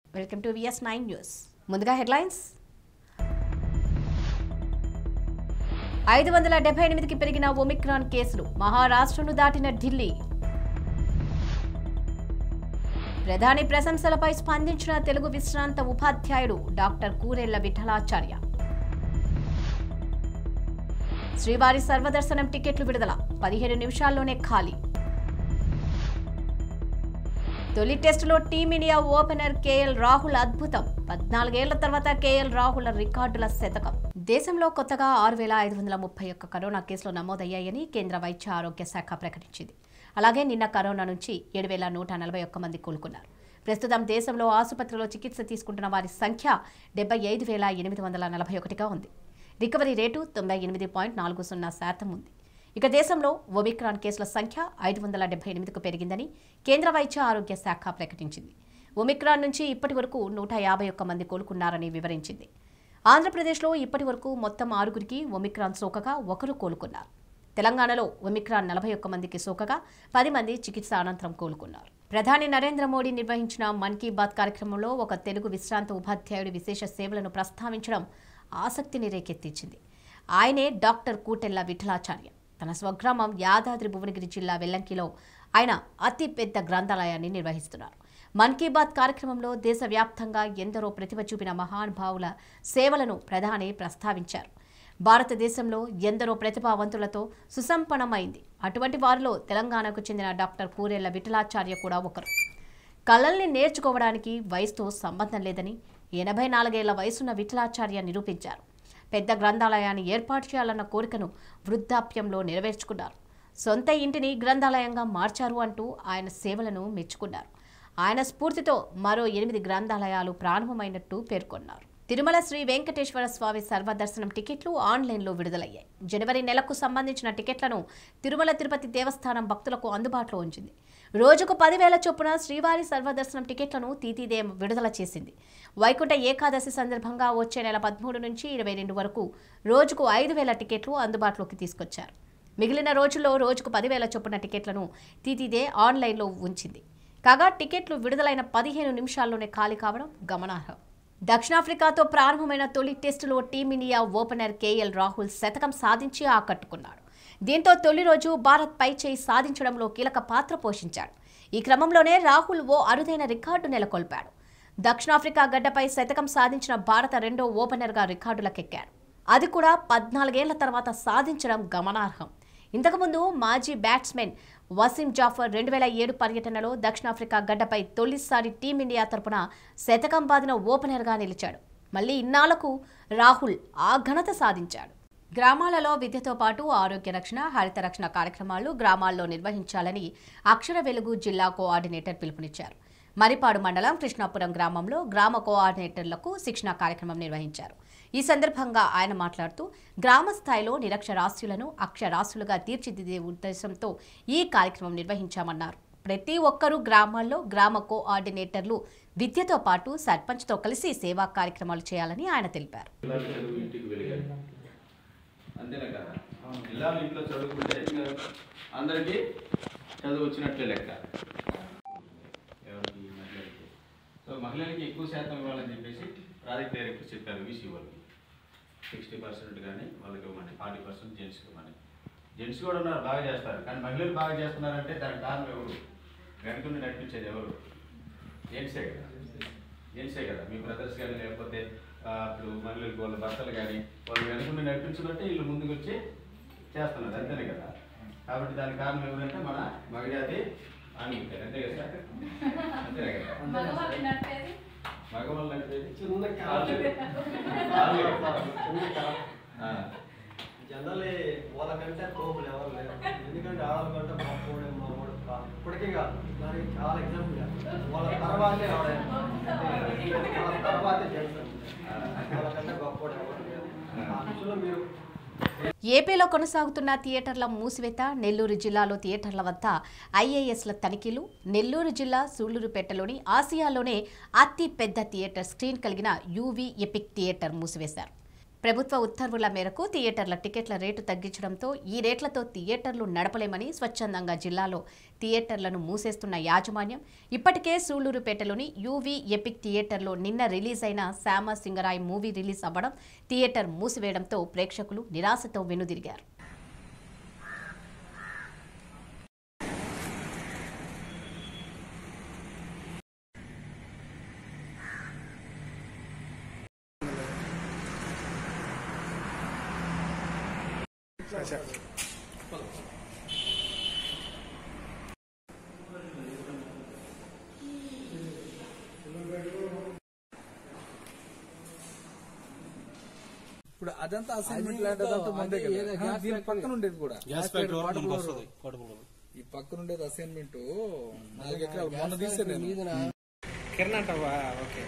Welcome to VS nine news ముందుగా హెడ్లైన్స్ ఐదు వందల డెబ్బై ఎనిమిదికి పెరిగిన ఒమిక్రాన్ కేసులు మహారాష్ట్రను దాటిన ఢిల్లీ ప్రధాని ప్రశంసలపై స్పందించిన తెలుగు విశ్రాంత ఉపాధ్యాయుడు డాక్టర్ కూరెళ్ల విఠలాచార్య శ్రీవారి సర్వదర్శనం టికెట్లు విడుదల పదిహేడు నిమిషాల్లోనే ఖాళీ తొలి టెస్టులో టీమిండియా ఓపెనర్ కేఎల్ రాహుల్ అద్భుతం పద్నాలుగేళ్ల తర్వాత కేఎల్ రాహుల్ రికార్డుల శతకం దేశంలో కొత్తగా ఆరు వేల ఐదు వందల ముప్పై ఒక్క కరోనా కేసులు నమోదయ్యాయని కేంద్ర వైద్య ఆరోగ్య శాఖ ప్రకటించింది అలాగే నిన్న కరోనా నుంచి ఏడు వేల నూట నలభై ఒక్క మంది కోలుకున్నారు ప్రస్తుతం దేశంలో ఆసుపత్రిలో చికిత్స తీసుకుంటున్న వారి సంఖ్య డెబ్బై ఐదు వేల ఎనిమిది వందల నలభై ఒకటిగా ఉంది రికవరీ రేటు తొంభై ఎనిమిది పాయింట్ నాలుగు సున్నా శాతం ఉంది ఇక దేశంలో ఒమిక్రాన్ కేసుల సంఖ్య ఐదు వందల డెబ్బై ఎనిమిదికి పెరిగిందని కేంద్ర వైద్య ఆరోగ్య శాఖ ప్రకటించింది ఒమిక్రాన్ నుంచి ఇప్పటి వరకు నూట యాభై ఒక్క మంది కోలుకున్నారని వివరించింది ఆంధ్రప్రదేశ్లో ఇప్పటి వరకు మొత్తం ఆరుగురికి ఒమిక్రాన్ సోకగా ఒకరు కోలుకున్నారు తెలంగాణలో ఒమిక్రాన్ నలభై ఒక్క మందికి సోకగా పది మంది చికిత్స అనంతరం కోలుకున్నారు ప్రధాని నరేంద్ర మోడీ నిర్వహించిన మన్ కీ బాత్ కార్యక్రమంలో ఒక తెలుగు విశ్రాంత ఉపాధ్యాయుడి విశేష సేవలను ప్రస్తావించడం ఆసక్తిని రేకెత్తించింది ఆయనే డాక్టర్ కూటెల్ల విఠలాచార్య తన స్వగ్రామం యాదాద్రి భువనగిరి జిల్లా వెల్లంకిలో ఆయన అతి పెద్ద గ్రంథాలయాన్ని నిర్వహిస్తున్నారు మన్ కీ బాత్ కార్యక్రమంలో దేశవ్యాప్తంగా ఎందరో ప్రతిభ చూపిన మహానుభావుల సేవలను ప్రధాని ప్రస్తావించారు భారతదేశంలో ఎందరో ప్రతిభావంతులతో సుసంపన్నమైంది అటువంటి వారిలో తెలంగాణకు చెందిన డాక్టర్ కూరెళ్ల విఠలాచార్య కూడా ఒకరు కళల్ని నేర్చుకోవడానికి వయసుతో సంబంధం లేదని ఎనభై నాలుగేళ్ల వయసున్న విఠలాచార్య నిరూపించారు పెద్ద గ్రంథాలయాన్ని ఏర్పాటు చేయాలన్న కోరికను వృద్ధాప్యంలో నెరవేర్చుకున్నారు సొంత ఇంటిని గ్రంథాలయంగా మార్చారు అంటూ ఆయన సేవలను మెచ్చుకున్నారు ఆయన స్ఫూర్తితో మరో ఎనిమిది గ్రంథాలయాలు ప్రారంభమైనట్టు పేర్కొన్నారు తిరుమల శ్రీ వెంకటేశ్వర స్వామి సర్వదర్శనం టికెట్లు ఆన్లైన్లో విడుదలయ్యాయి జనవరి నెలకు సంబంధించిన టికెట్లను తిరుమల తిరుపతి దేవస్థానం భక్తులకు అందుబాటులో ఉంచింది రోజుకు పదివేల చొప్పున శ్రీవారి సర్వదర్శనం టికెట్లను తీతీదే విడుదల చేసింది వైకుంఠ ఏకాదశి సందర్భంగా వచ్చే నెల పదమూడు నుంచి ఇరవై రెండు వరకు రోజుకు ఐదు వేల టికెట్లు అందుబాటులోకి తీసుకొచ్చారు మిగిలిన రోజుల్లో రోజుకు పదివేల చొప్పున టికెట్లను తీతీదే ఆన్లైన్లో ఉంచింది కాగా టికెట్లు విడుదలైన పదిహేను నిమిషాల్లోనే ఖాళీ కావడం గమనార్హం దక్షిణాఫ్రికాతో ప్రారంభమైన తొలి టెస్టులో టీమిండియా ఓపెనర్ కేఎల్ రాహుల్ శతకం సాధించి ఆకట్టుకున్నాడు దీంతో తొలి రోజు భారత్ పై చేయి సాధించడంలో కీలక పాత్ర పోషించాడు ఈ క్రమంలోనే రాహుల్ ఓ అరుదైన రికార్డు నెలకొల్పాడు దక్షిణాఫ్రికా గడ్డపై శతకం సాధించిన భారత రెండో ఓపెనర్గా రికార్డులకెక్కాడు అది కూడా పద్నాలుగేళ్ల తర్వాత సాధించడం గమనార్హం ఇంతకుముందు మాజీ బ్యాట్స్మెన్ వసీం జాఫర్ రెండు వేల ఏడు పర్యటనలో దక్షిణాఫ్రికా గడ్డపై తొలిసారి టీమిండియా తరపున శతకం బాదిన ఓపెనర్గా నిలిచాడు మళ్ళీ ఇన్నాళ్లకు రాహుల్ ఆ ఘనత సాధించాడు గ్రామాలలో విద్యతో పాటు ఆరోగ్య రక్షణ హరిత రక్షణ కార్యక్రమాలు గ్రామాల్లో నిర్వహించాలని అక్షర వెలుగు జిల్లా కోఆర్డినేటర్ పిలుపునిచ్చారు మరిపాడు మండలం కృష్ణాపురం గ్రామంలో గ్రామ కోఆర్డినేటర్లకు శిక్షణ కార్యక్రమం నిర్వహించారు ఈ సందర్భంగా ఆయన మాట్లాడుతూ గ్రామ స్థాయిలో నిరక్షరాస్యులను అక్షరాస్యులుగా తీర్చిదిద్దే ఉద్దేశంతో ఈ కార్యక్రమం నిర్వహించామన్నారు ప్రతి ఒక్కరూ గ్రామాల్లో గ్రామ కోఆర్డినేటర్లు విద్యతో పాటు సర్పంచ్తో కలిసి సేవా కార్యక్రమాలు చేయాలని ఆయన తెలిపారు పిల్లలు చదువు ఇంటికి వెలిగారు అంతేనా కదా పిల్లలు ఇంట్లో చదువుకుంటే ఇంకా అందరికీ చదువు వచ్చినట్లే లెక్క ఎవరికి మహిళలకి సో మహిళలకి ఎక్కువ శాతం ఇవ్వాలని చెప్పేసి ప్రాజెక్ట్ డైరెక్టర్ చెప్పారు వీసీ వాళ్ళకి సిక్స్టీ పర్సెంట్ కానీ వాళ్ళకి ఇవ్వమని ఫార్టీ పర్సెంట్ జెంట్స్కి ఇవ్వమని జెంట్స్ కూడా ఉన్నారు బాగా చేస్తారు కానీ మహిళలు బాగా చేస్తున్నారంటే దానికి కారణం ఎవరు వెనుకుండి నడిపించేది ఎవరు జెంట్సే కదా జెంట్సే కదా మీ బ్రదర్స్ కానీ లేకపోతే ఆ, ఇప్పుడు మహిళలకు వాళ్ళ భర్తలు కానీ వాళ్ళు వెనుకుండి నడిపించుకుంటే వీళ్ళు ముందుకు వచ్చి చేస్తున్నారు అంతేనే కదా కాబట్టి దానికి కారణం ఎవరంటే మన మగజాతి ఆణిముత్యాలు అంతే కదా సార్ అంతేనే కదా మగవాళ్ళు నడిపేది మగవాళ్ళు నడిపేది చిన్న కాళ్ళు. కాళ్ళు. కాళ్ళు. చిన్న కాళ్ళు. ఆ, జనరల్లీ వాళ్ళకంటే తోపులు ఎవరు లేరు ఎందుకంటే ఆడవాళ్ళకంటే మా కూడా మా కూడా కాదు ఇప్పటికీ కాదు దానికి చాలా ఎగ్జాంపుల్ వాళ్ళ తర్వాతే ఆవిడ వాళ్ళ తర్వాతే జెంట్స్ వాళ్ళకంటే గొప్పవాడు ఎవరు లేరు ఆ విషయంలో మీరు ఏపీలో కొనసాగుతున్న థియేటర్ల మూసివేత నెల్లూరు జిల్లాలో థియేటర్ల వద్ద ఐఏఎస్ల తనిఖీలు నెల్లూరు జిల్లా సూళ్లూరుపేటలోని ఆసియాలోనే అతి పెద్ద థియేటర్ స్క్రీన్ కలిగిన యూవీ ఎపిక్ థియేటర్ మూసివేశారు ప్రభుత్వ ఉత్తర్వుల మేరకు థియేటర్ల టికెట్ల రేటు తగ్గించడంతో ఈ రేట్లతో థియేటర్లు నడపలేమని స్వచ్ఛందంగా జిల్లాలో థియేటర్లను మూసేస్తున్న యాజమాన్యం ఇప్పటికే సూళ్లూరుపేటలోని యూవీ ఎపిక్ థియేటర్లో నిన్న రిలీజ్ అయిన శ్యామ సింగరాయ్ మూవీ రిలీజ్ అవ్వడం థియేటర్ మూసివేయడంతో ప్రేక్షకులు నిరాశతో వెనుదిరిగారు ఇప్పుడు అదంతా అసైన్మెంట్ ల్యాండ్ అదంతా ముందే కదా ఆ, దీని పక్కన ఉండేది కూడా గ్యాస్ ఫ్యాక్టరీ వరకు మనకు వస్తుంది కడుపులో ఈ పక్కన ఉండేది అసైన్మెంట్ నాలుగు ఎకరాలు మొన్న తీసాను నేను కిరణ్ అంటావా ఓకే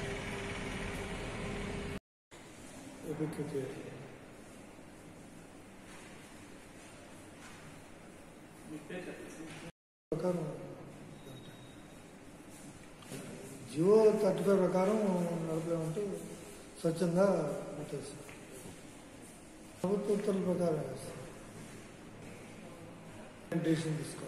ప్రకారం జియో థర్టీ ఫైవ్ ప్రకారం నడిపామంటూ స్వచ్ఛంగా పెట్టేస్తాం ప్రభుత్వ ఉత్తర్వుల ప్రకారం వేస్తాం డెసిషన్ తీసుకోవాలి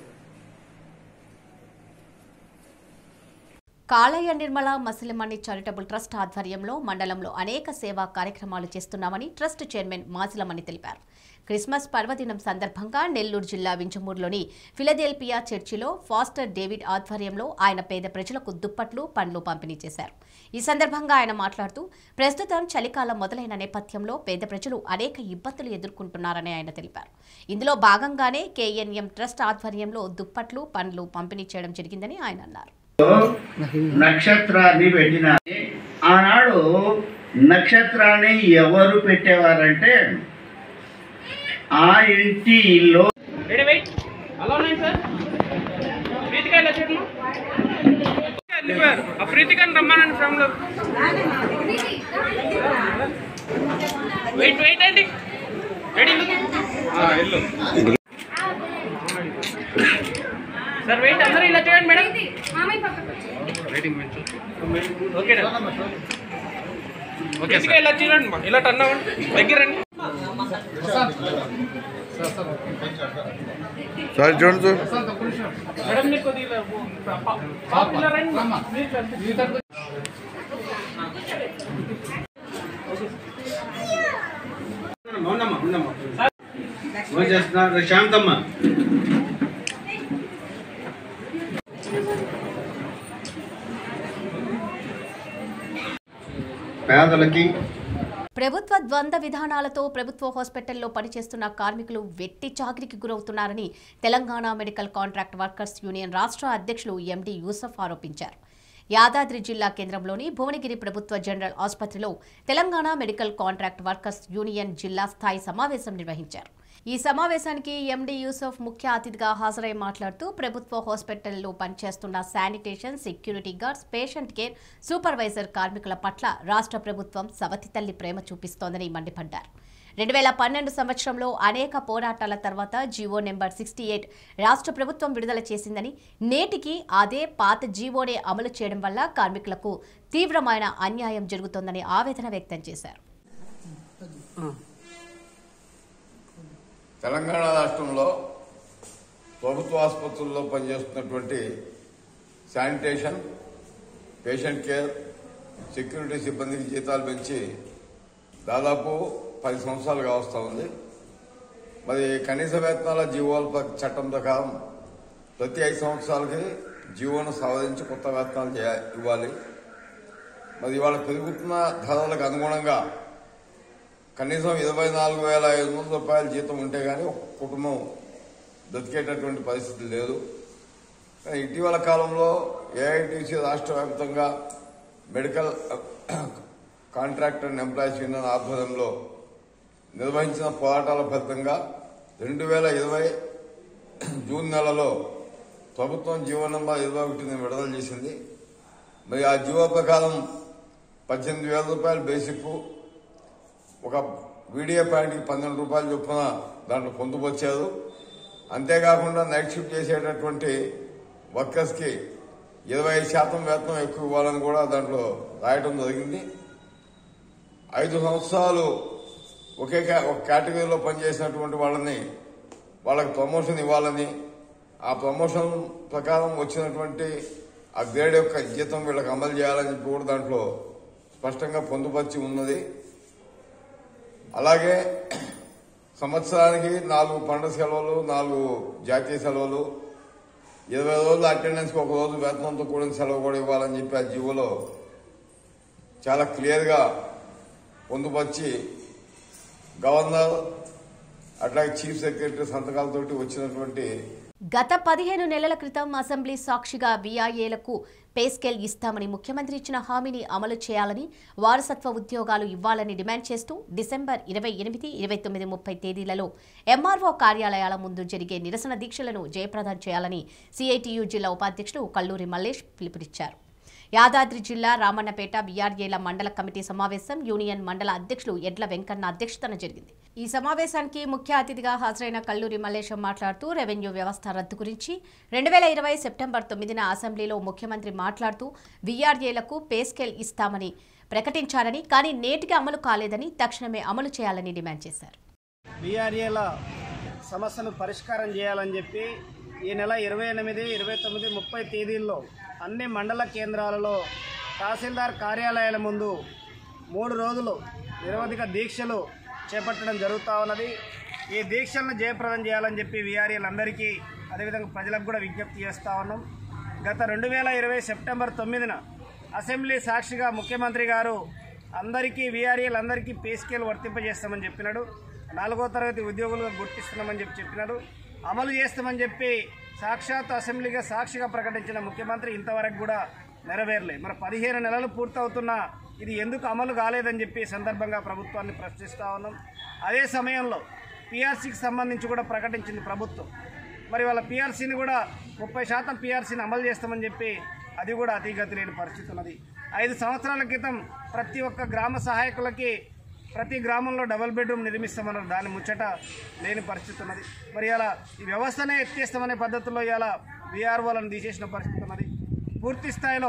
కాళయ్య నిర్మల మసిలిమణి చారిటబుల్ ట్రస్ట్ ఆధ్వర్యంలో మండలంలో అనేక సేవా కార్యక్రమాలు చేస్తున్నామని ట్రస్ట్ చైర్మన్ మాసిలమణి తెలిపారు క్రిస్మస్ పర్వదినం సందర్భంగా నెల్లూరు జిల్లా వింజమూరులోని ఫిలదెల్పియా చర్చిలో ఫాస్టర్ డేవిడ్ ఆధ్వర్యంలో ఆయన పేద ప్రజలకు దుప్పట్లు పండ్లు పంపిణీ చేశారు ఈ సందర్భంగా ఆయన మాట్లాడుతూ ప్రస్తుతం చలికాలం మొదలైన నేపథ్యంలో పేద ప్రజలు అనేక ఇబ్బందులు ఎదుర్కొంటున్నారని ఆయన తెలిపారు ఇందులో భాగంగానే కేఎన్ఎం ట్రస్ట్ ఆధ్వర్యంలో దుప్పట్లు పండ్లు పంపిణీ చేయడం జరిగిందని ఆయన అన్నారు నక్షత్రాన్ని పెట్టిన ఆనాడు నక్షత్రాన్ని ఎవరు పెట్టేవారంటే ఆ ఇంటి ఇల్లు రెడీ వెయిట్ అలా ఉన్నాయి సార్ ప్రీతిక ఇలా చూడండి వెళ్ళిపోయారు ఆ ప్రీతికని రమ్మానండి ఫ్రమ్ లో వెయిట్ వెయిట్ అండి రెడీ వెళ్ళు సార్ వెయిట్ అందరూ ఇలా చూడండి మేడం ఓకే ఓకే ఇలా చూడండి మా. ఇలా టర్న్ అవ్వండి దగ్గర రండి సార్ చూడండి సార్ మేడం మీరు కొద్దిగా పా- పా- పాప ఇలా రండి మీరు చంపి- ఉండమ్మా ఉండమ్మా ఫోన్ చేస్తున్నా శాంతమ్మ పేదలకి ప్రభుత్వ ద్వంద్వ విధానాలతో ప్రభుత్వ హాస్పిటల్లో పనిచేస్తున్న కార్మికులు వెట్టి చాకిరికి గురవుతున్నారని Telangana medical contract workers union రాష్ట్ర అధ్యక్షులు ఎండి యూసఫ్ ఆరోపించారు యాదాద్రి జిల్లా కేంద్రంలోని భువనగిరి ప్రభుత్వ జనరల్ ఆసుపత్రిలో Telangana medical contract workers union జిల్లా స్థాయి సమావేశం నిర్వహించారు ఈ సమావేశానికి ఎండి యూసఫ్ ముఖ్య అతిథిగా హాజరై మాట్లాడుతూ ప్రభుత్వ హాస్పిటల్లో పనిచేస్తున్న sanitation security guards patient care supervisor కార్మికుల పట్ల రాష్ట్ర ప్రభుత్వం సవతి తల్లి ప్రేమ చూపిస్తోందని మండిపడ్డారు రెండు వేల పన్నెండు సంవత్సరంలో అనేక పోరాటాల తర్వాత జీవో నెంబర్ సిక్స్టీ ఎయిట్ రాష్ట్ర ప్రభుత్వం విడుదల చేసిందని నేటికి అదే పాత జీవోనే అమలు చేయడం వల్ల కార్మికులకు తీవ్రమైన అన్యాయం జరుగుతోందని ఆవేదన వ్యక్తం చేశారు తెలంగాణ రాష్ట్రంలో ప్రభుత్వ ఆసుపత్రుల్లో పనిచేస్తున్నటువంటి శానిటేషన్ పేషెంట్ కేర్ సెక్యూరిటీ సిబ్బందికి జీతాలు పెంచి దాదాపు పది సంవత్సరాలుగా వస్తూ ఉంది మరి కనీస వేతనాల జీవోల ప్ర- చట్టం ప్రకారం ప్రతి ఐదు సంవత్సరాలకి జీవోను సవరించి కొత్త వేతనాలు చేయ- ఇవ్వాలి మరి ఇవాళ పెరుగుతున్న ధరలకు అనుగుణంగా కనీసం ఇరవై నాలుగు వేల ఐదు వందల రూపాయల జీతం ఉంటే గానీ ఒక కుటుంబం బ్రతికేటటువంటి పరిస్థితి లేదు కానీ ఇటీవల కాలంలో ఏఐటీసీ రాష్ట్ర వ్యాప్తంగా medical contractor and employees union ఆధ్వర్యంలో నిర్వహించిన పోరాటాల ఫలితంగా రెండు వేల ఇరవై జూన్ నెలలో ప్రభుత్వం జీవో నెంబర్ ఇరవై ఒకటిని విడుదల చేసింది మరి ఆ జీవో ప్రకారం పద్దెనిమిది వేల రూపాయల బేసిక్ ఒక వీడియో పాయింట్కి పన్నెండు రూపాయలు చొప్పున దాంట్లో పొందుపరిచారు అంతేకాకుండా నైట్ షిఫ్ట్ చేసేటటువంటి వర్కర్స్కి ఇరవై శాతం వేతనం ఎక్కువ ఇవ్వాలని కూడా దాంట్లో రాయడం జరిగింది ఐదు సంవత్సరాలు ఒకే కే- ఒక కేటగిరీలో పనిచేసినటువంటి వాళ్ళని వాళ్ళకి ప్రమోషన్ ఇవ్వాలని ఆ ప్రమోషన్ ప్రకారం వచ్చినటువంటి ఆ గ్రేడ్ యొక్క జీతం వీళ్ళకి అమలు చేయాలని చెప్పి కూడా దాంట్లో స్పష్టంగా పొందుపరిచి ఉన్నది అలాగే సంవత్సరానికి నాలుగు పండుగ సెలవులు నాలుగు జాతీయ సెలవులు ఇరవై రోజుల అటెండెన్స్కి ఒక రోజు వేతనంతో కూడిన సెలవు కూడా ఇవ్వాలని చెప్పి ఆ జీవోలో చాలా క్లియర్గా పొందుపరిచి గవర్నర్ అట్లాగే చీఫ్ సెక్రటరీ సంతకాలతోటి వచ్చినటువంటి గత పదిహేను నెలల క్రితం అసెంబ్లీ సాక్షిగా వీఆర్ఏలకు పే స్కేల్ ఇస్తామని ముఖ్యమంత్రి ఇచ్చిన హామీని అమలు చేయాలని వారసత్వ ఉద్యోగాలు ఇవ్వాలని డిమాండ్ చేస్తూ డిసెంబర్ ఇరవై ఎనిమిది ఇరవై తొమ్మిది ముప్పై తేదీలలో ఎంఆర్ఓ కార్యాలయాల ముందు జరిగే నిరసన దీక్షలను జయప్రదం చేయాలని సిఐటియు జిల్లా ఉపాధ్యక్షుడు కల్లూరి మల్లేష్ పిలుపునిచ్చారు యాదాద్రి జిల్లా రామన్నపేట బీఆర్ఏల మండల కమిటీ సమావేశం యూనియన్ మండల అధ్యక్షులు ఎడ్ల వెంకన్న అధ్యక్షతన జరిగింది ఈ సమావేశానికి ముఖ్య అతిథిగా హాజరైన కల్లూరి మల్లేశం మాట్లాడుతూ రెవెన్యూ వ్యవస్థ రద్దు గురించి రెండు వేల ఇరవై సెప్టెంబర్ తొమ్మిదిన అసెంబ్లీలో ముఖ్యమంత్రి మాట్లాడుతూ వీఆర్ఏలకు పే స్కేల్ ఇస్తామని ప్రకటించారని కానీ నేటికి అమలు కాలేదని తక్షణమే అమలు చేయాలని డిమాండ్ చేశారు బీఆర్ఏల సమస్యను పరిష్కారం చేయాలని చెప్పి ఈ నెల ఇరవై ఎనిమిది ఇరవై తొమ్మిది ముప్పై తేదీల్లో అన్ని మండల కేంద్రాలలో తహసీల్దార్ కార్యాలయాల ముందు మూడు రోజులు నిరవధిక దీక్షలు చేపట్టడం జరుగుతూ ఉన్నది ఈ దీక్షలను జయప్రదం చేయాలని చెప్పి వీఆర్ఏలందరికీ అదేవిధంగా ప్రజలకు కూడా విజ్ఞప్తి చేస్తూ ఉన్నాం గత రెండు వేల ఇరవై సెప్టెంబర్ తొమ్మిదిన అసెంబ్లీ సాక్షిగా ముఖ్యమంత్రి గారు అందరికీ వీఆర్ఏలందరికీ పే స్కేల్ వర్తింపజేస్తామని చెప్పినాడు నాలుగో తరగతి ఉద్యోగులుగా గుర్తిస్తున్నామని చెప్పి చెప్పినాడు అమలు చేస్తామని చెప్పి సాక్షాత్ అసెంబ్లీగా సాక్షిగా ప్రకటించిన ముఖ్యమంత్రి ఇంతవరకు కూడా నెరవేరలేదు మరి పదిహేను నెలలు పూర్తవుతున్నా ఇది ఎందుకు అమలు కాలేదని చెప్పి ఈ సందర్భంగా ప్రభుత్వాన్ని ప్రశ్నిస్తూ ఉన్నాం అదే సమయంలో పిఆర్సీకి సంబంధించి కూడా ప్రకటించింది ప్రభుత్వం మరి వాళ్ళ పిఆర్సీని కూడా ముప్పై శాతం పిఆర్సీని అమలు చేస్తామని చెప్పి అది కూడా అతిగతి లేని పరిస్థితి ఉన్నది ఐదు సంవత్సరాల క్రితం ప్రతి ఒక్క గ్రామ సహాయకులకి ప్రతి గ్రామంలో డబుల్ బెడ్రూమ్ నిర్మిస్తామన్నారు దాని ముచ్చట లేని పరిస్థితి ఉన్నది మరి ఇలా ఈ వ్యవస్థనే ఎత్తేస్తామనే పద్ధతిలో ఇలా బీఆర్ఓలను తీసేసిన పరిస్థితి ఉన్నది పూర్తి స్థాయిలో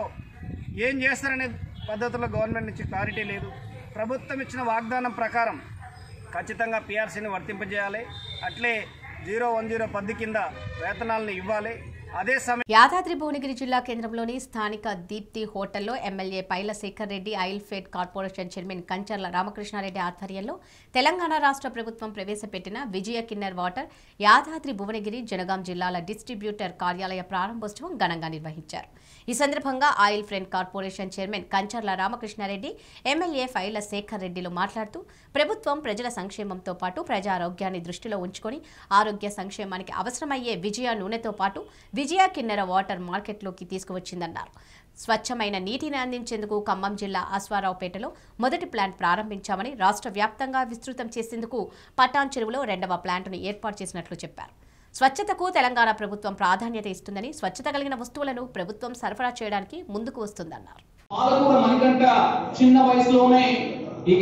ఏం చేస్తారనే పద్ధతిలో గవర్నమెంట్ నుంచి క్లారిటీ లేదు ప్రభుత్వం ఇచ్చిన వాగ్దానం ప్రకారం ఖచ్చితంగా పిఆర్సీని వర్తింపజేయాలి అట్లే జీరో వన్ జీరో పద్దు కింద వేతనాలను ఇవ్వాలి అదే సమయం యాదాద్రి భువనగిరి జిల్లా కేంద్రంలోని స్థానిక దీప్తి హోటల్లో MLA Paila Shekar Reddy oil fed corporation chairman Kancharla Ramakrishna Reddy ఆధ్వర్యంలో తెలంగాణ రాష్ట్ర ప్రభుత్వం ప్రవేశపెట్టిన విజయ కిన్నర్ వాటర్ యాదాద్రి భువనగిరి జనగాం జిల్లాల డిస్ట్రిబ్యూటర్ కార్యాలయ ప్రారంభోత్సవం ఘనంగా నిర్వహించారు ఈ సందర్భంగా oil friend corporation chairman Kancharla Ramakrishna Reddy MLA Paila Shekar రెడ్డిలు మాట్లాడుతూ ప్రభుత్వం ప్రజల సంక్షేమంతో పాటు ప్రజారోగ్యాన్ని దృష్టిలో ఉంచుకొని ఆరోగ్య సంక్షేమానికి అవసరమయ్యే విజయ నూనెతో పాటు విజయ కిన్నెర వాటర్ మార్కెట్లోకి తీసుకువచ్చిందన్నారు స్వచ్ఛమైన నీటిని అందించేందుకు ఖమ్మం జిల్లా అశ్వారావుపేటలో మొదటి ప్లాంట్ ప్రారంభించామని రాష్ట్ర వ్యాప్తంగా విస్తృతం చేసేందుకు పటాన్ చెరువులో రెండవ ప్లాంట్ను ఏర్పాటు చేసినట్లు చెప్పారు స్వచ్ఛతకు తెలంగాణ ప్రభుత్వం ప్రాధాన్యత ఇస్తుందని స్వచ్ఛత కలిగిన వస్తువులను ప్రభుత్వం సరఫరా చేయడానికి ముందుకు వస్తుందన్నారు పాలకూర మణికంట చిన్న వయసులోనే ఇక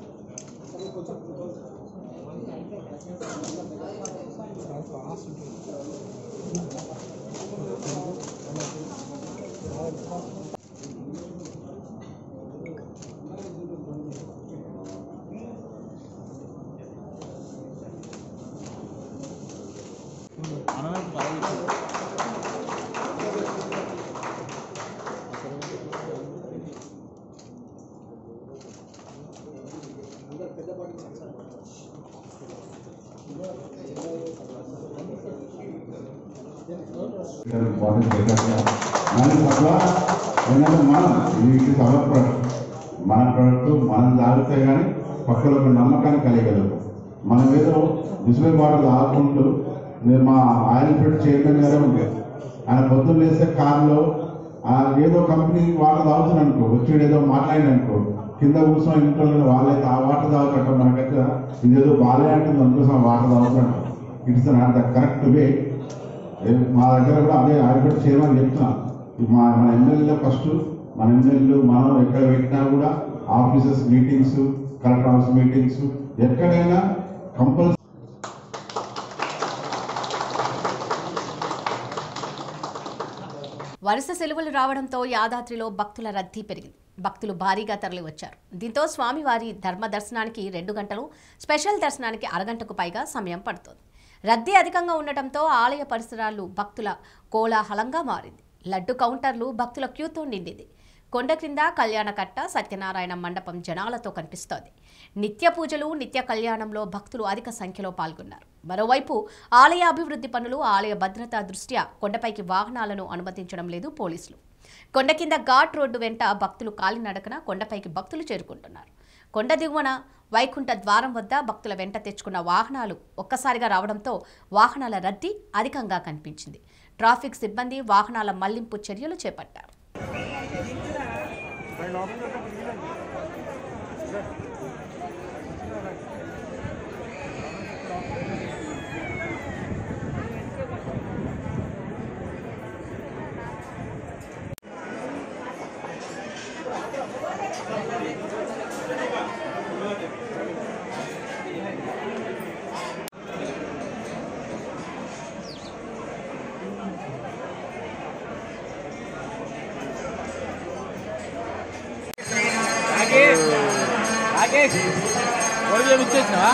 దాని పట్ల ఏంటంటే మనం ఇది అవర్ ప్రొడక్ట్ మన ప్రొడక్ట్ మనం తాగితే కానీ పక్కలకు నమ్మకాన్ని కలిగలదు మనం ఏదో డిస్ప్లే బాటిల్ ఆడుకుంటూ నేను మా ఆయిల్ ఫెడ్ చైర్మన్ గారే ఉండే ఆయన పొద్దున్న లేస్తే కార్లో ఆ ఏదో కంపెనీ వాటర్ తాగుతుంది అనుకో వచ్చి ఏదో మాట్లాడింది అనుకో కింద కూర్చొని ఇంట్లో వాళ్ళైతే ఆ వాటర్ తాగుతుంట మనకైతే ఇదేదో బాలే అంటుంది అందుకోసం ఆ వాటర్ తాగుతున్నాడు it's not the correct way ఏ- మా దగ్గర కూడా అదే ఆడబెట్టి చేయమని చెప్తున్నాం మా మన ఎమ్మెల్యేలో ఫస్ట్ మన ఎమ్మెల్యేలు మనం ఎక్కడ పెట్టినా కూడా offices meetings collector office meetings ఎక్కడైనా కంపల్సరీ వరుస సెలవులు రావడంతో యాదాద్రిలో భక్తుల రద్దీ పెరిగింది భక్తులు భారీగా తరలివచ్చారు దీంతో స్వామివారి ధర్మ దర్శనానికి రెండు గంటలు స్పెషల్ దర్శనానికి అరగంటకు పైగా సమయం పడుతోంది రద్దీ అధికంగా ఉండటంతో ఆలయ పరిసరాలు భక్తుల కోలాహలంగా మారింది లడ్డు కౌంటర్లు భక్తుల క్యూతో నిండింది కొండ క్రింద కళ్యాణకట్ట సత్యనారాయణ మండపం జనాలతో కనిపిస్తోంది నిత్య పూజలు నిత్య కళ్యాణంలో భక్తులు అధిక సంఖ్యలో పాల్గొన్నారు మరోవైపు ఆలయ అభివృద్ధి పనులు ఆలయ భద్రతా దృష్ట్యా కొండపైకి వాహనాలను అనుమతించడం లేదు పోలీసులు కొండ కింద ఘాట్ రోడ్డు వెంట భక్తులు కాలినడకన కొండపైకి భక్తులు చేరుకుంటున్నారు కొండ దిగువన వైకుంఠ ద్వారం వద్ద భక్తుల వెంట తెచ్చుకున్న వాహనాలు ఒక్కసారిగా రావడంతో వాహనాల రద్దీ అధికంగా కనిపించింది ట్రాఫిక్ సిబ్బంది వాహనాల మళ్లింపు చర్యలు చేపట్టారు రాకేష్ ఒడిబియ్యం ఇచ్చేసినావా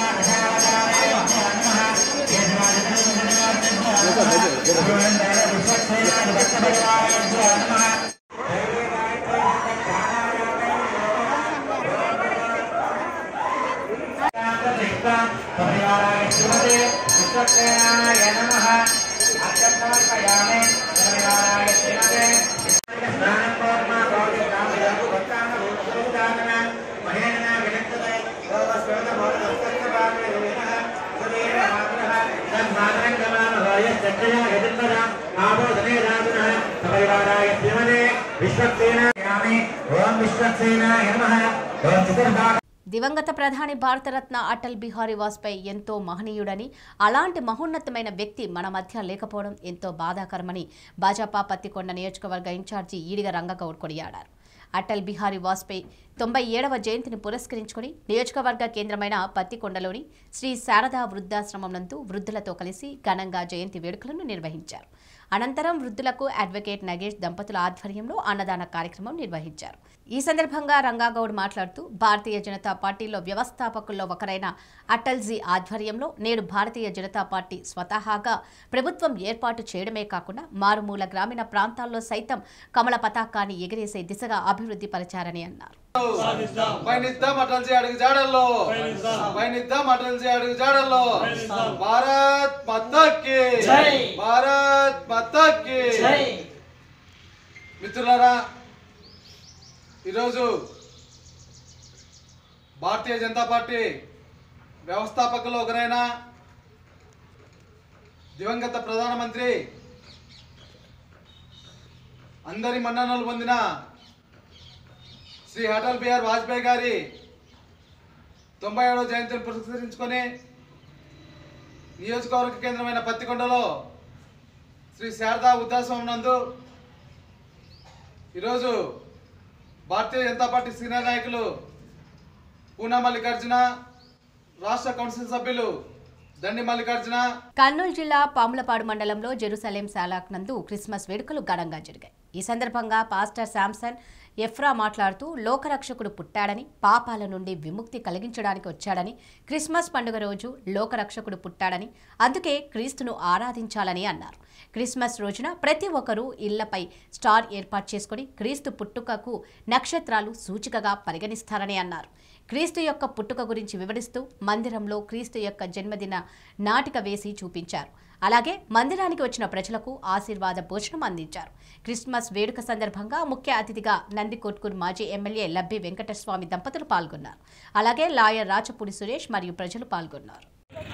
దివంగత ప్రధాని భారతరత్న అటల్ బిహారీ వాజ్పేయి ఎంతో మహనీయుడని అలాంటి మహోన్నతమైన వ్యక్తి మన మధ్య లేకపోవడం ఎంతో బాధాకరమని భాజపా పత్తికొండ నియోజకవర్గ ఇన్ఛార్జి ఈడిగ రంగగౌడ్ కొనియాడారు అటల్ బిహారీ వాజ్పేయి తొంభై ఏడవ జయంతిని పురస్కరించుకుని నియోజకవర్గ కేంద్రమైన పత్తికొండలోని శ్రీ శారదా వృద్ధాశ్రమం నందు వృద్ధులతో కలిసి ఘనంగా జయంతి వేడుకలను నిర్వహించారు అనంతరం వృద్ధులకు అడ్వకేట్ నగేష్ దంపతుల ఆధ్వర్యంలో అన్నదాన కార్యక్రమం నిర్వహించారు ఈ సందర్భంగా రంగాగౌడ్ మాట్లాడుతూ భారతీయ జనతా పార్టీలో వ్యవస్థాపకుల్లో ఒకరైన అటల్జీ ఆధ్వర్యంలో నేడు భారతీయ జనతా పార్టీ స్వతహాగా ప్రభుత్వం ఏర్పాటు చేయడమే కాకుండా మారుమూల గ్రామీణ ప్రాంతాల్లో సైతం కమల పతాకాన్ని ఎగిరేసే దిశగా అభివృద్ధి పరిచారని అన్నారు పైనిద్దాం అటల్జీ అడుగు జాడల్లో పైనిద్దాం అటల్జీ అడుగు జాడల్లో భారత్ మతకి భారత్ మతకి మిత్రులారా ఈరోజు భారతీయ జనతా పార్టీ వ్యవస్థాపకులు ఒకరైన దివంగత ప్రధానమంత్రి అందరి మన్ననలు పొందిన శ్రీ అటల్ బిహార్ వాజ్పేయి గారి తొంభై ఏడవ జయంతిని పురస్కరించుకొని నియోజకవర్గ కేంద్రమైన పత్తికొండలో శ్రీ శారదా వృద్ధాశ్రమం నందు ఈరోజు భారతీయ జనతా పార్టీ సీనియర్ నాయకులు పూనా మల్లికార్జున రాష్ట్ర కౌన్సిల్ సభ్యులు దండి మల్లికార్జున కర్నూలు జిల్లా పాములపాడు మండలంలో జెరూసలేం శాలాక్ నందు క్రిస్మస్ వేడుకలు ఘనంగా జరిగాయి ఈ సందర్భంగా పాస్టర్ శాంసన్ ఎఫ్రా మాట్లాడుతూ లోకరక్షకుడు పుట్టాడని పాపాల నుండి విముక్తి కలిగించడానికి వచ్చాడని క్రిస్మస్ పండుగ రోజు లోకరక్షకుడు పుట్టాడని అందుకే క్రీస్తును ఆరాధించాలని అన్నారు క్రిస్మస్ రోజున ప్రతి ఒక్కరూ ఇళ్లపై స్టార్ ఏర్పాటు చేసుకుని క్రీస్తు పుట్టుకకు నక్షత్రాలు సూచికగా పరిగణిస్తారని అన్నారు క్రీస్తు యొక్క పుట్టుక గురించి వివరిస్తూ మందిరంలో క్రీస్తు యొక్క జన్మదిన నాటిక వేసి చూపించారు అలాగే మందిరానికి వచ్చిన ప్రజలకు ఆశీర్వాద భోజనం అందించారు క్రిస్మస్ వేడుక సందర్భంగా ముఖ్య అతిథిగా నందికొట్కూరు మాజీ ఎమ్మెల్యే లబ్బి వెంకటస్వామి దంపతులు పాల్గొన్నారు అలాగే లాయర్ రాచపూడి సురేష్ మరియు ప్రజలు పాల్గొన్నారు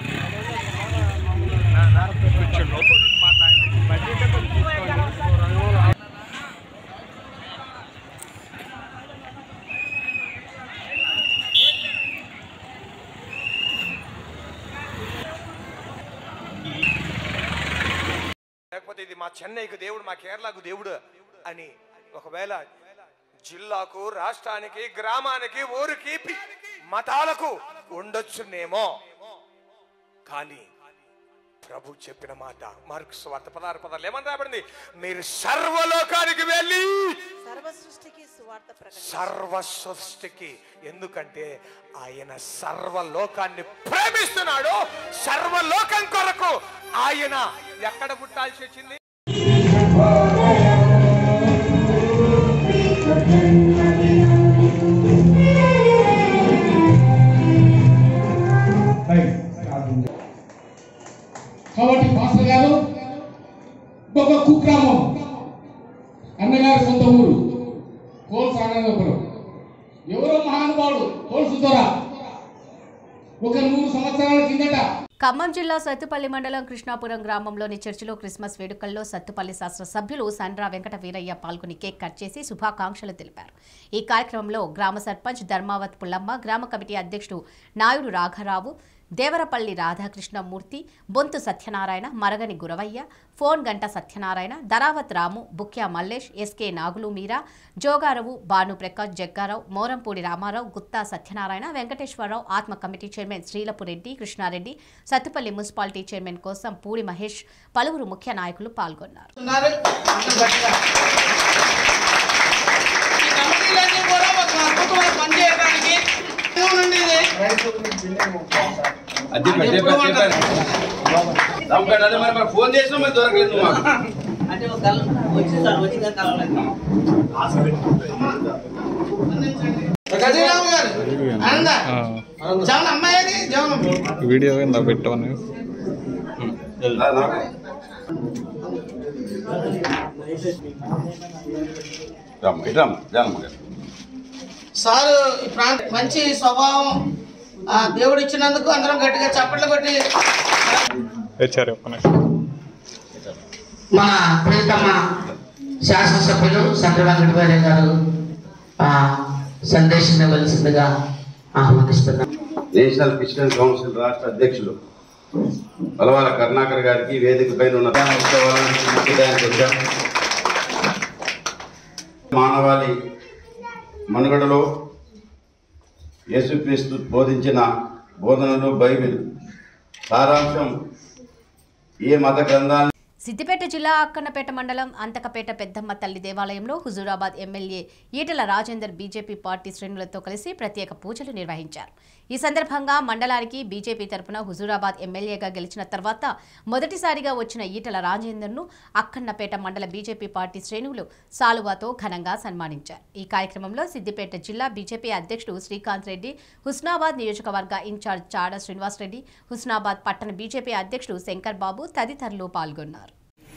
లేకపోతే ఇది మా చెన్నైకి దేవుడు మా కేరళకు దేవుడు అని ఒకవేళ జిల్లాకు రాష్ట్రానికి గ్రామానికి ఊరికి పి- మతాలకు ఉండొచ్చునేమో కానీ ప్రభు చెప్పిన మాట మార్క్స్ వార్త పదహారు పదాలు ఏమని రాబడింది మీరు సర్వలోకానికి వెళ్ళి సర్వ సృష్టికి సువార్త ప్రకటన సర్వ సృష్టికి ఎందుకంటే ఆయన సర్వలోకాన్ని ప్రేమిస్తున్నాడు సర్వలోకం కొరకు ఆయన ఎక్కడ పుట్టాల్సి వచ్చింది కాబట్టి పాస్టర్ గారు ఒక కుగ్రామం అన్నగారి సొంత ఊరు కోల్స్ ఆనందపురం ఎవరో మహానుభావుడు కోల్సు దొర ఒక నూరు సంవత్సరాల కిందట ఖమ్మం జిల్లా సత్తుపల్లి మండలం కృష్ణాపురం గ్రామంలోని చర్చిలో క్రిస్మస్ వేడుకల్లో సత్తుపల్లి శాస్త్ర సభ్యులు సండ్రా వెంకట వీరయ్య పాల్గొని కేక్ కట్ చేసి శుభాకాంక్షలు తెలిపారు ఈ కార్యక్రమంలో గ్రామ సర్పంచ్ ధర్మావత్ పుల్లమ్మ గ్రామ కమిటీ అధ్యక్షుడు నాయుడు రాఘరావు దేవరపల్లి రాధాకృష్ణమూర్తి బొంతు సత్యనారాయణ మరగని గురవయ్య ఫోన్ Ganta Satyanarayana Daravath Ramu Bukya Mallesh SK Nagulu Meera Jogarao Bhanuprakash Jaggarao Morampudi Ramarao Gutta Satyanarayana Venkateswararao ATMA committee chairman Srilapureddy Krishnareddy Sathupalli municipality chairman కోసం పూడి మహేష్ పలువురు ముఖ్య నాయకులు పాల్గొన్నారు ఉన్నారు అందరూ గట్టిగా. ఈ కమిటీలన్నీ కూడా ఒక అద్భుతమైన పని చేయడానికి నుండి అది పెట్టే పెట్టే అదే మరి మరి ఫోన్ చేసినా మరి దొరకలేదు నువ్వు మాకు అంటే ఒక కళ వచ్చింది సార్ వచ్చింది కలవలేదు గజరాము గారు ఆనంద జవన్ అమ్మాయి జవన్ వీడియో కింద పెట్టమని సారు ఈ ప్రాంత మంచి స్వభావం ఆ దేవుడు ఇచ్చినందుకు అందరం గట్టిగా చప్పట్లు కొట్టి హెచ్ఆర్ ఒక్క నిమిషం మన ప్రియతమ శాసనసభ్యులు సంద్ర వెంకటవారి గారు ఆ సందేశం ఇవ్వవలసిందిగా ఆహ్వానిస్తున్నాం నేషనల్ క్రిస్టియన్ కౌన్సిల్ రాష్ట్ర అధ్యక్షులు పలవాల కరుణాకర్ గారికి వేదిక పైన ఉన్న ప్రధాన ఉత్సవాలను ముఖ్యదానికి వచ్చాం మానవాళి మనుగడలో యేసుక్రీస్తు బోధించిన బోధనలు బైబిల్ సారాంశం ఏ మత గ్రంథాన్ని సిద్దిపేట జిల్లా అక్కన్నపేట మండలం అంతకపేట పెద్దమ్మ తల్లి దేవాలయంలో Huzurabad MLA Etela Rajender BJP party శ్రేణులతో కలిసి ప్రత్యేక పూజలు నిర్వహించారు ఈ సందర్భంగా మండలానికి బీజేపీ తరపున హుజూరాబాద్ ఎమ్మెల్యేగా గెలిచిన తర్వాత మొదటిసారిగా వచ్చిన ఈటల రాజేందర్ను అక్కన్నపేట మండల బీజేపీ పార్టీ శ్రేణులు సాలువాతో ఘనంగా సన్మానించారు ఈ కార్యక్రమంలో సిద్దిపేట జిల్లా బీజేపీ అధ్యక్షుడు శ్రీకాంత్ రెడ్డి హుస్నాబాద్ నియోజకవర్గ ఇన్ఛార్జ్ చాడ శ్రీనివాస్ రెడ్డి హుస్నాబాద్ పట్టణ బీజేపీ అధ్యక్షుడు శంకర్ బాబు తదితరులు పాల్గొన్నారు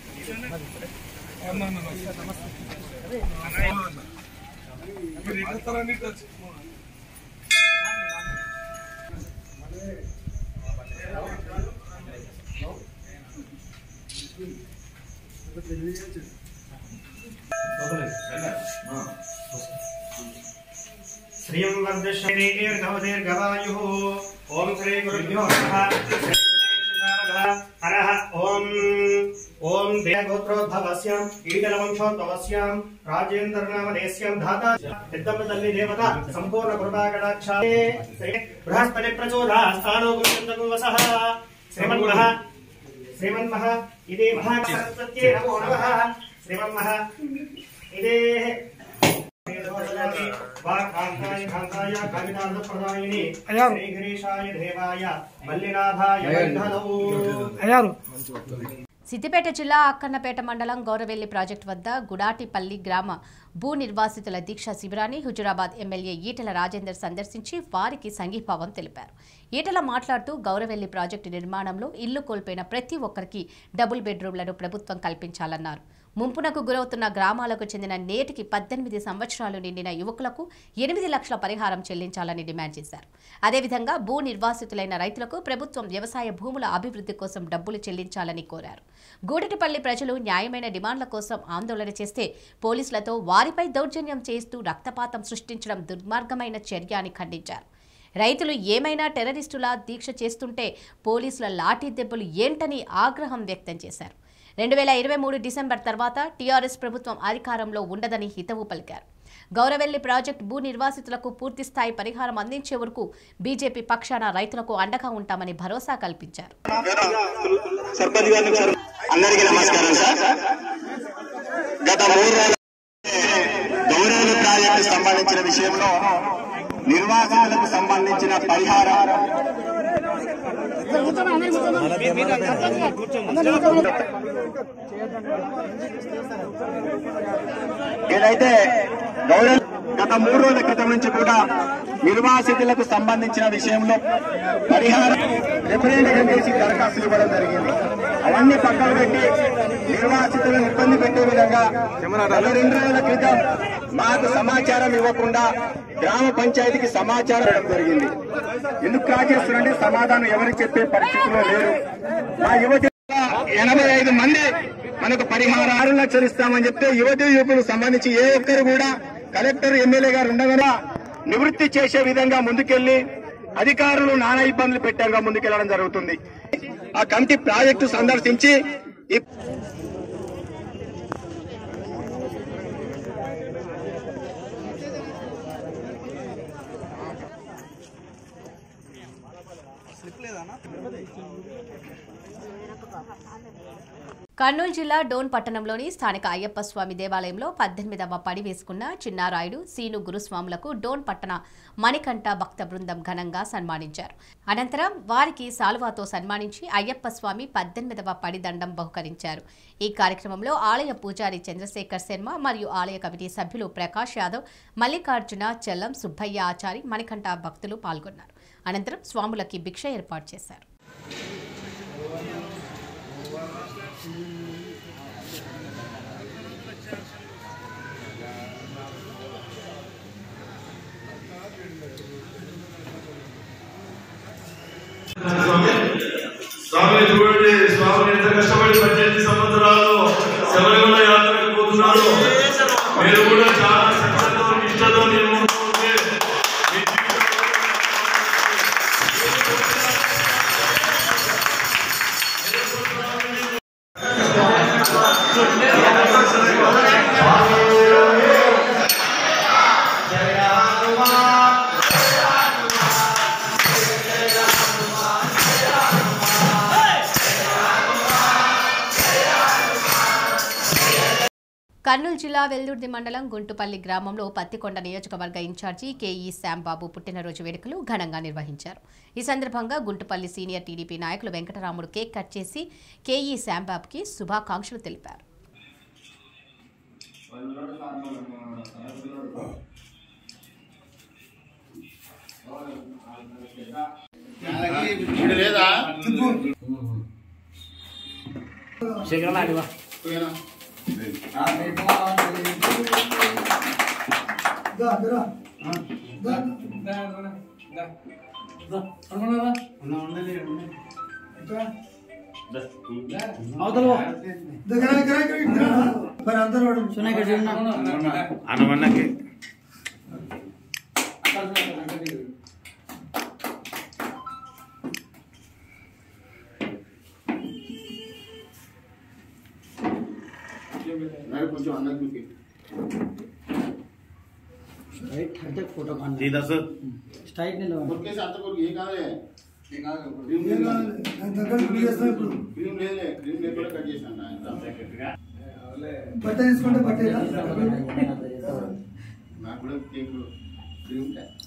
శ్రీం వర్ధశ్రీర్ఘవదీర్ఘవాయుః ఓం శ్రీ గురుభ్యో నమః శ్రీ గణేశనారదః హరః ఓం ఓం దేవగోత్రోద్భవస్యాం ఈటలవంశోద్భవస్యాం రాజేంద్రనామదేస్యాం ధాతా పెద్దమ్మ తల్లి దేవత సంపూర్ణ కృపాకటాక్షాయే శ్రీ బృహస్పతి ప్రచోదా స్థానో గురుచందకు వసః శ్రీమన్మహ శ్రీమన్మహ ఇదే మహాసరస్వత్యే నమో నమః శ్రీమన్మహ ఇదే వాగ్భాంతాయ భాంతాయ కవితార్థ ప్రదాయిని శ్రీ గిరీశాయ దేవాయ మల్లినాథాయ బంధనౌ సిద్దిపేట జిల్లా అక్కన్నపేట మండలం గౌరవెల్లి ప్రాజెక్టు వద్ద గుడాటిపల్లి గ్రామ భూ నిర్వాసితుల దీక్ష శిబిరాన్ని హుజురాబాద్ ఎమ్మెల్యే ఈటల రాజేందర్ సందర్శించి వారికి సంఘీభావం తెలిపారు ఈటల మాట్లాడుతూ గౌరవెల్లి ప్రాజెక్టు నిర్మాణంలో ఇల్లు కోల్పోయిన ప్రతి ఒక్కరికి డబుల్ బెడ్రూమ్లను ప్రభుత్వం కల్పించాలన్నారు ముంపునకు గురవుతున్న గ్రామాలకు చెందిన నేటికి పద్దెనిమిది సంవత్సరాలు నిండిన యువకులకు ఎనిమిది లక్షల పరిహారం చెల్లించాలని డిమాండ్ చేశారు అదేవిధంగా భూ నిర్వాసితులైన రైతులకు ప్రభుత్వం వ్యవసాయ భూముల అభివృద్ధి కోసం డబ్బులు చెల్లించాలని కోరారు గూడటిపల్లి ప్రజలు న్యాయమైన డిమాండ్ల కోసం ఆందోళన చేస్తే పోలీసులతో వారిపై దౌర్జన్యం చేస్తూ రక్తపాతం సృష్టించడం దుర్మార్గమైన చర్య అని ఖండించారు రైతులు ఏమైనా టెర్రరిస్టులా దీక్ష చేస్తుంటే పోలీసుల లాఠీ దెబ్బలు ఏంటని ఆగ్రహం వ్యక్తం చేశారు రెండు వేల ఇరవై మూడు డిసెంబర్ తర్వాత టీఆర్ఎస్ ప్రభుత్వం అధికారంలో ఉండదని హితవు పలికారు గౌరవెల్లి ప్రాజెక్టు భూ నిర్వాసితులకు పూర్తి స్థాయి పరిహారం అందించే వరకు బీజేపీ పక్షాన రైతులకు అండగా ఉంటామని భరోసా కల్పించారు సర్పంచ్ గారిని ఒకసారి అందరికీ నమస్కారం సార్ గత మూడు రోజుల గౌరవ ప్రాజెక్టు సంబంధించిన విషయంలో నిర్వాసితులకు సంబంధించిన పరిహారం ఏదైతే గౌరవ గత మూడు రోజుల క్రితం నుంచి కూడా నిర్వాసితులకు సంబంధించిన విషయంలో పరిహారం రిప్రజెంటేషన్ చేసి దరఖాస్తులు ఇవ్వడం జరిగింది అవన్నీ పక్కన పెట్టి నిర్వాసితులను ఇబ్బంది పెట్టే విధంగా గత రెండు రోజుల క్రితం మాకు సమాచారం ఇవ్వకుండా గ్రామ పంచాయతీకి సమాచారం ఇవ్వడం జరిగింది ఎందుకు కాజేస్తున్నారంటే సమాధానం ఎవరికి చెప్పే పరిస్థితిలో లేరు మా యువతి ఎనభై ఐదు మంది మనకు పరిహారం ఆరు లక్షలు ఇస్తామని చెప్తే యువతి యువకులకు సంబంధించి ఏ ఒక్కరు కూడా కలెక్టర్ ఎమ్మెల్యే గారు ఉండగా నివృత్తి చేసే విధంగా ముందుకెళ్లి అధికారులు నానా ఇబ్బందులు పెట్టారుగా ముందుకెళ్లడం జరుగుతుంది ఆ కమిటీ ప్రాజెక్టు సందర్శించి ఈ కర్నూలు జిల్లా డోన్ పట్టణంలోని స్థానిక అయ్యప్ప స్వామి దేవాలయంలో పద్దెనిమిదవ పడి వేసుకున్న చిన్నారాయుడు సీను గురుస్వాములకు డోన్ పట్టణ మణికంఠ భక్త బృందం ఘనంగా సన్మానించారు అనంతరం వారికి సాల్వాతో సన్మానించి అయ్యప్ప స్వామి పద్దెనిమిదవ పడి దండం బహుకరించారు ఈ కార్యక్రమంలో ఆలయ పూజారి చంద్రశేఖర్ శర్మ మరియు ఆలయ కమిటీ సభ్యులు ప్రకాష్ యాదవ్ మల్లికార్జున చెల్లం సుబ్బయ్య ఆచారి మణికంఠ భక్తులు పాల్గొన్నారు అనంతరం స్వాములకి భిక్ష ఏర్పాటు చేశారు స్వామి చూడండి స్వామి ఎంత కష్టపడి పద్దెనిమిది సంవత్సరాలు శబరిమల యాత్రకు పోతున్నారు మీరు కూడా చాలా శ్రద్ధతో నిష్టతో నిర్వహించుకుంటే మీ కర్నూలు జిల్లా వెల్దుర్తి మండలం గుంటుపల్లి గ్రామంలో పత్తికొండ నియోజకవర్గ ఇన్ఛార్జి కేఈ శ్యాంబాబు పుట్టినరోజు వేడుకలు ఘనంగా నిర్వహించారు ఈ సందర్భంగా గుంటుపల్లి సీనియర్ టీడీపీ నాయకులు వెంకటరాముడు కేక్ కట్ చేసి కేఈ శ్యాంబాబుకి శుభాకాంక్షలు తెలిపారు లేదా అనమన్నకి కొంచెం అన్నకి ఫోటో సీదా సార్ స్ట్రైట్ కొరికేసి అంత కొరికి ఏం కాదులే ఏం కాదు క్రీమ్ ఏం కాదు. దాని దగ్గర క్లీన్ చేస్తాం ఇప్పుడు. క్రీమ్ లేదులే క్రీమ్ లేకుండా కట్ చేసాను బట్ట తీసుకుంటే బట్ట నాకు కూడా cake cream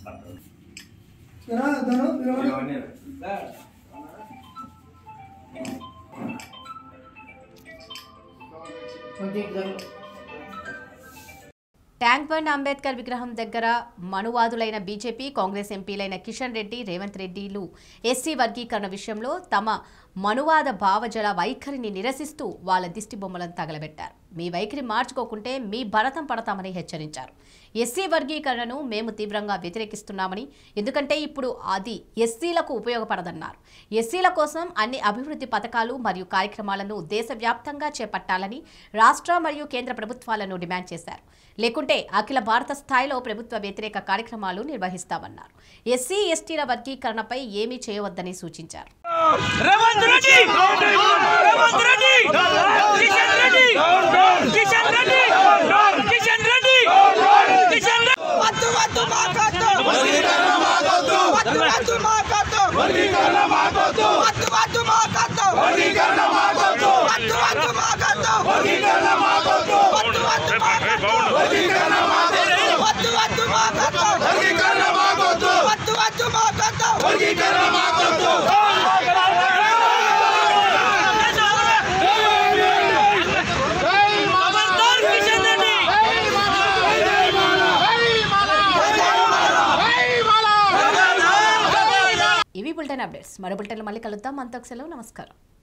tank bund Ambedkar విగ్రహం దగ్గర మనువాదులైన బీజేపీ కాంగ్రెస్ ఎంపీలైన కిషన్ రెడ్డి రేవంత్ రెడ్డిలు ఎస్సీ వర్గీకరణ విషయంలో తమ మనువాద భావజల వైఖరిని నిరసిస్తూ వాళ్ళ దిష్టి బొమ్మలను తగలబెట్టారు మీ వైఖరి మార్చుకోకుంటే మీ భరతం పడతామని హెచ్చరించారు ఎస్సీ వర్గీకరణను మేము తీవ్రంగా వ్యతిరేకిస్తున్నామని ఎందుకంటే ఇప్పుడు అది ఎస్సీలకు ఉపయోగపడదన్నారు ఎస్సీల కోసం అన్ని అభివృద్ధి పథకాలు మరియు కార్యక్రమాలను దేశవ్యాప్తంగా చేపట్టాలని రాష్ట్ర మరియు కేంద్ర ప్రభుత్వాలను డిమాండ్ చేశారు లేకుంటే అఖిల భారత స్థాయిలో ప్రభుత్వ వ్యతిరేక కార్యక్రమాలు నిర్వహిస్తామన్నారు ఎస్సీ ఎస్టీల వర్గీకరణపై ఏమీ చేయవద్దని సూచించారు రేవంత్ రెడ్డి రేవంత్ రెడ్డి కిషన్ రెడ్డి కిషన్ రెడ్డి కిషన్ రెడ్డి కిషన్ వద్దు మాకొద్దు వర్గీకరణ మాకొద్దు వద్దు వద్దు మాకొద్దు వర్గీకరణ మాకొద్దు వద్దు వద్దు మాకొద్దు వర్గీకరణ మాకొద్దు వద్దు వద్దు మాకొద్దు వర్గీకరణ మాకొద్దు వద్దు వద్దు మాకొద్దు వర్గీకరణ మాకొద్దు వద్దు వద్దు మాకొద్దు వర్గీకరణ మాకొద్దు వద్దు వద్దు మాకొద్దు వర్గీకరణ మాకొద్దు ఇవి బులెటిన్ అప్డేట్స్ మరో బులెటిన్లో మళ్ళీ కలుద్దాం అంతకు సెలవు నమస్కారం